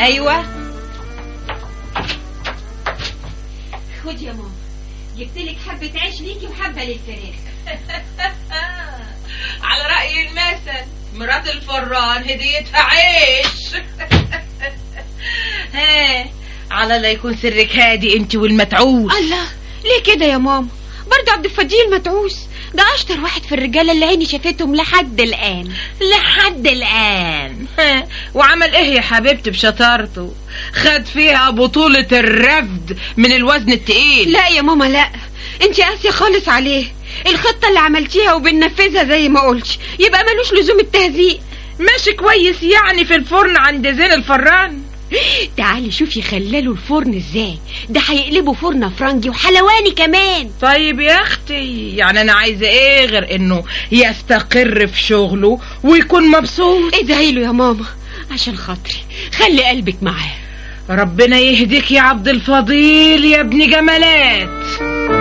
ايوه خد يا ماما جبت لك حبة عيش ليكي وحبة للفراخ على رأي المثل مرات الفران هديتها عيش ها على لا يكون سرك هادي انت والمتعوس الله ليه كده يا ماما برضه عبد الفضيل متعوس ده اشطر واحد في الرجاله اللي عيني شافتهم لحد الان لحد الآن ها، وعمل ايه يا حبيبتي بشطارته خد فيها بطولة الرفد من الوزن التقيل لا يا ماما لا انت قاسيه خالص عليه الخطه اللي عملتيها وبننفذها زي ما قلتش يبقى ملوش لزوم التهزيق ماشي كويس يعني في الفرن عند زين الفران تعالي شوفي خلاله الفرن ازاي ده هيقلبه فرن فرنجي وحلواني كمان طيب يا اختي يعني انا عايزه ايه غير انه يستقر في شغله ويكون مبسوط ادعي له يا ماما عشان خاطري خلي قلبك معاه ربنا يهديك يا عبد الفضيل يا ابن جمالات